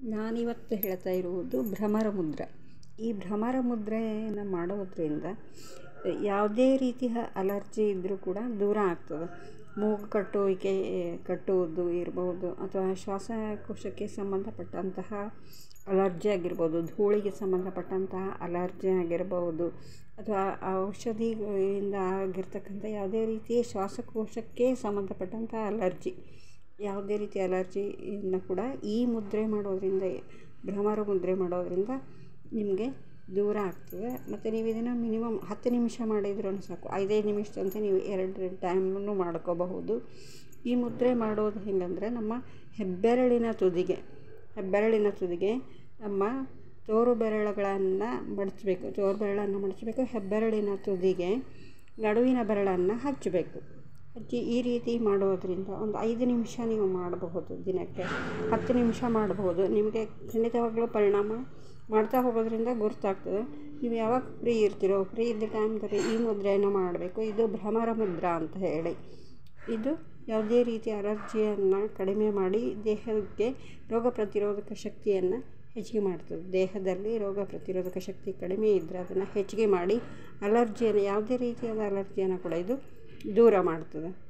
ನಾನಿವತ್ತು ಹೇಳ್ತಾ ಇರುವುದು ಭ್ರಮರ ಮುದ್ರೆ ಈ ಭ್ರಮರ ಮುದ್ರೆಯನ್ನು ಮಾಡೋದ್ರಿಂದ ಯಾವುದೇ ರೀತಿಯ ಅಲರ್ಜಿ ಇದ್ದರೂ ಕೂಡ ದೂರ ಆಗ್ತದೆ ಮೂಗು ಕಟ್ಟುವಿಕೆ ಕಟ್ಟುವುದು ಇರ್ಬೋದು ಅಥವಾ ಶ್ವಾಸಕೋಶಕ್ಕೆ ಸಂಬಂಧಪಟ್ಟಂತಹ ಅಲರ್ಜಿ ಆಗಿರ್ಬೋದು ಧೂಳಿಗೆ ಸಂಬಂಧಪಟ್ಟಂತಹ ಅಲರ್ಜಿ ಆಗಿರ್ಬೋದು ಅಥವಾ ಔಷಧಿಯಿಂದ ಆಗಿರ್ತಕ್ಕಂಥ ಯಾವುದೇ ರೀತಿಯ ಶ್ವಾಸಕೋಶಕ್ಕೆ ಸಂಬಂಧಪಟ್ಟಂಥ ಅಲರ್ಜಿ ಯಾವುದೇ ರೀತಿಯ ಅಲರ್ಜಿಯಿಂದ ಕೂಡ ಈ ಮುದ್ರೆ ಮಾಡೋದರಿಂದ ಭ್ರಮರ ಮುದ್ರೆ ಮಾಡೋದರಿಂದ ನಿಮಗೆ ದೂರ ಆಗ್ತದೆ ಮತ್ತು ನೀವು ಇದನ್ನು ಮಿನಿಮಮ್ ಹತ್ತು ನಿಮಿಷ ಮಾಡಿದ್ರೂ ಸಾಕು ಐದೈದು ನಿಮಿಷದಂತೆ ನೀವು ಎರಡು ಟೈಮನ್ನು ಮಾಡ್ಕೋಬಹುದು ಈ ಮುದ್ರೆ ಮಾಡೋದು ಹೆಂಗಂದರೆ ನಮ್ಮ ಹೆಬ್ಬೆರಳಿನ ತುದಿಗೆ ಹೆಬ್ಬೆರಳಿನ ತುದಿಗೆ ನಮ್ಮ ತೋರು ಬೆರಳುಗಳನ್ನು ಮಡಚಬೇಕು ತೋರು ಬೆರಳನ್ನು ಮಡಚಬೇಕು ಹೆಬ್ಬೆರಳಿನ ತುದಿಗೆ ನಡುವಿನ ಬೆರಳನ್ನು ಹಚ್ಚಬೇಕು ಹಚ್ಚಿ ಈ ರೀತಿ ಮಾಡೋದರಿಂದ ಒಂದು ಐದು ನಿಮಿಷ ನೀವು ಮಾಡಬಹುದು ದಿನಕ್ಕೆ ಹತ್ತು ನಿಮಿಷ ಮಾಡಬಹುದು ನಿಮಗೆ ಖಂಡಿತವಾಗ್ಲೂ ಪರಿಣಾಮ ಮಾಡ್ತಾ ಹೋಗೋದ್ರಿಂದ ಗುರುತಾಗ್ತದೆ ನೀವು ಯಾವಾಗ ಫ್ರೀ ಇರ್ತೀರೋ ಫ್ರೀ ಇದ್ದ ಟೈಮ್ದಲ್ಲಿ ಈ ಮುದ್ರೆಯನ್ನು ಮಾಡಬೇಕು ಇದು ಭ್ರಮರ ಮುದ್ರಾ ಅಂತ ಹೇಳಿ ಇದು ಯಾವುದೇ ರೀತಿಯ ಅಲರ್ಜಿಯನ್ನು ಕಡಿಮೆ ಮಾಡಿ ದೇಹಕ್ಕೆ ರೋಗ ಪ್ರತಿರೋಧಕ ಶಕ್ತಿಯನ್ನು ಹೆಚ್ಚಿಗೆ ಮಾಡ್ತದೆ ದೇಹದಲ್ಲಿ ರೋಗ ಪ್ರತಿರೋಧಕ ಶಕ್ತಿ ಕಡಿಮೆ ಇದ್ದರೆ ಅದನ್ನು ಹೆಚ್ಚಿಗೆ ಮಾಡಿ ಅಲರ್ಜಿಯನ್ನು ಯಾವುದೇ ರೀತಿಯಾದ ಅಲರ್ಜಿಯನ್ನು ಕೂಡ ಇದು ದೂರ ಮಾಡ್ತದೆ